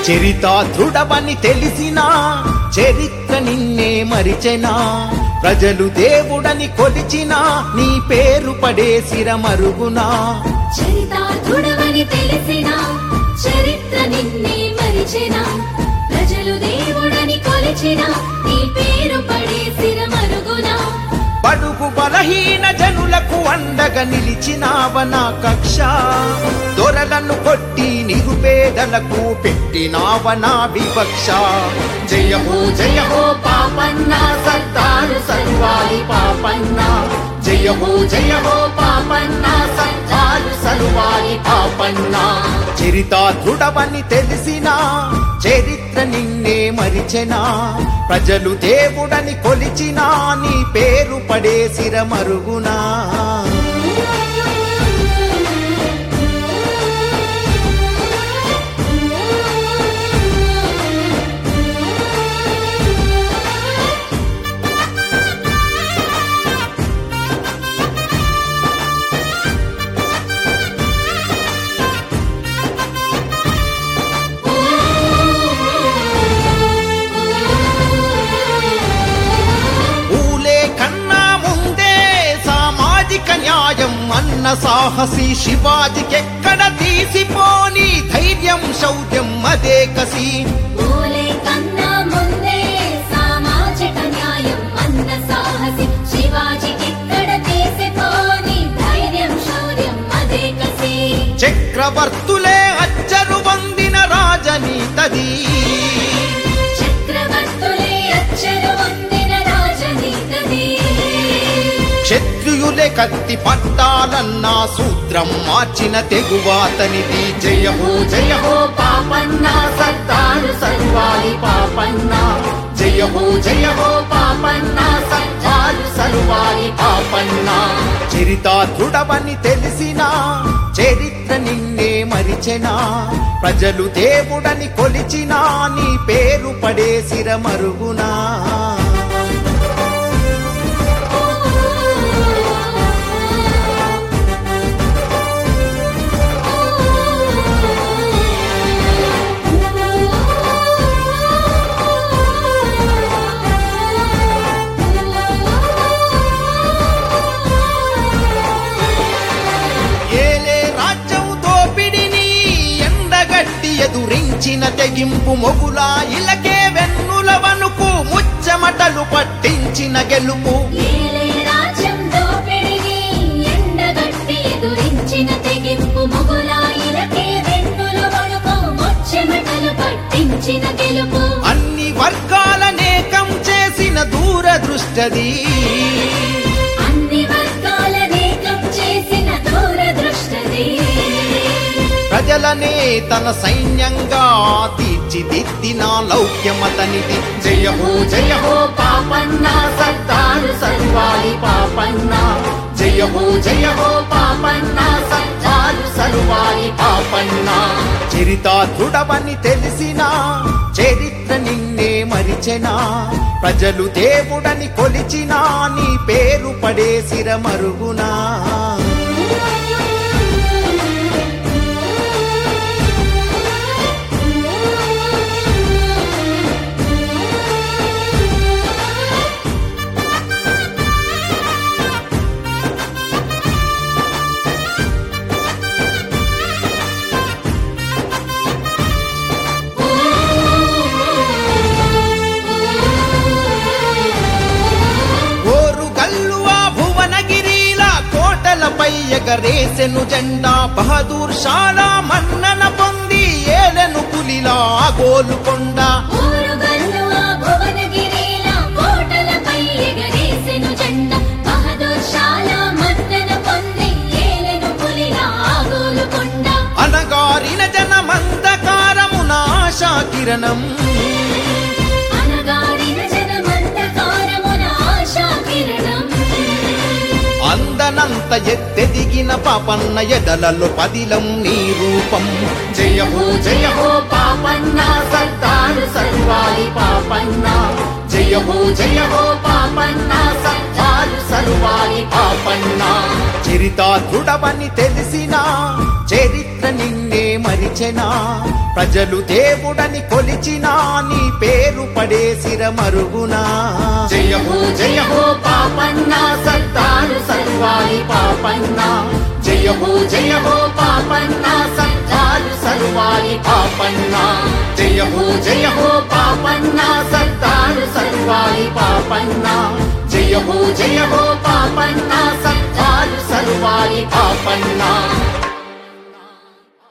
చరితాధృడవని తెలిసినా చరిత్ర నిన్నే మరిచెనా ప్రజలు దేవుడని కొలిచినా నీ పేరు పడేసిర మరుగునా చరితార్థుడవని తెలిసిన చరిత్ర నిన్నే మరిచిన ప్రజలు దేవుడని కొలిచిన నీ పేరు పడేసిన మరుగున బడుగు బలహీన జనులకు అండగా నిలిచినావన కక్ష దొరలను కొట్టి నిరుపేదలకు పెట్టినావన వివక్ష జయ హో జయ హో పాపన్న సర్దారు సర్వాయి పాపన్న జయ హో జయ హో పాపన్న సర్దారు సర్వాయి పాపన్న చరితాధృడవని తెలిసినా చరిత్ర నిన్నే మరిచెనా ప్రజలు దేవుడని కొలిచినా నీ పేరు పడేసిర మరుగునా ఊలే కన్నా ముందే సామాజిక న్యాయం అన్న సాహసి శివాజికెక్కడ తీసిపోని ధైర్యం శౌర్యం అదే కసి ఓలే కన్నా ముందే సామాజిక న్యాయం అన్న సాహసి శివాజీకెక్కడ తీసిపోని ధైర్యం శౌర్యం అదే కసి చక్రవర్తులే అచ్చరు వందిన రాజనీతది చక్రవర్తులే అచ్చరు వందిన రాజనీతది క్షత్రియులే కత్తి పట్టాలన్నా సూత్రం మార్చిన తెగువాతనిది జయ హో జయ హో పాపన్న సర్దారు సర్వాయి పాపన్న జయ హో జయ హో పాపన్న సర్దారు సర్వాయి పాపన్న చరితాధృడవని తెలిసినా చరిత్ర నిన్నే మరిచెనా ప్రజలు దేవుడని కొలిచినా నీ పేరు పడేసిర మరుగునా ఏలే రాజ్యం దోపిడిని ఎండగట్టి ఎదురించిన తెగింపు మొగులా ఇలకే వెన్నుల వనుకు ముచ్చమటలు పట్టించిన గెలుపు ఏలే రాజ్యం దోపిడిని ఎండగట్టి ఎదురించిన తెగింపు మొగులాయిలకే వెన్నుల వణుకు ముచ్చెమటలు పట్టించిన గెలుపు అన్ని వర్గాలనేకం చేసిన దూరదృష్టది అన్ని వర్గాల నేకం చేసిన దూరదృష్టది ప్రజలనే తన సైన్యంగా తీర్చిదిద్దిన లౌక్యమతనిది జయ హో జయ హో పాపన్న సర్దారు సర్వాయి పాపన్న జయ హో జయ హో పాపన్న సర్దారు సర్వాయి పాపన్న చరితాధృడవని తెలిసినా చరిత్ర నిన్నే మరిచెనా ప్రజలు దేవుడని కొలిచినా నీ పేరు పడేసిర మరుగునా ఓరు గల్లువా భువనగిరిల కోటలపై ఎగరేసెను జెండా బహదూర్ షాలా మన్నన పొంది ఏలెను పులిలా గోలుకొండ ఊరుగల్లు ఆ భువనగిరిల కోటలపై ఎగరేసెను జెండా బహదూర్ షాలా మన్నన పొంది ఏలెను పులిలా ఆగోలుకొండ అనగారిన జనమందకారమున ఆశా కిరణం అనగారిన జనమంతకారమున ఆశా కిరణం అందనంత ఎత్తెదిగిన పాపన్న ఎదలలో పదిలం నీ రూపం జయ హో జయ హో పాపన్న సర్దారు సర్వాయి పాపన్న జయ హో జయ హో పాపన్న సర్దారు సరువాయి పాపన్న చరితార్థుడవని తెలిసినా చరిత్ర నిన్నే మరిచెనా ప్రజలు దేవుడని కొలిచినా నీ పేరు పడేసిర మరుగునా జయ హో జయ హో పాపన్న సర్దారు సర్వాయి పాపన్న జయ హో జయ హో పాపన్న సర్దారు సర్వాయి పాపన్న జయ హో జయ హో పాపన్న సర్దారు సర్వాయి పాపన్న జయ హో జయ హో పాపన్న సర్దారు సర్వాయి పాపన్న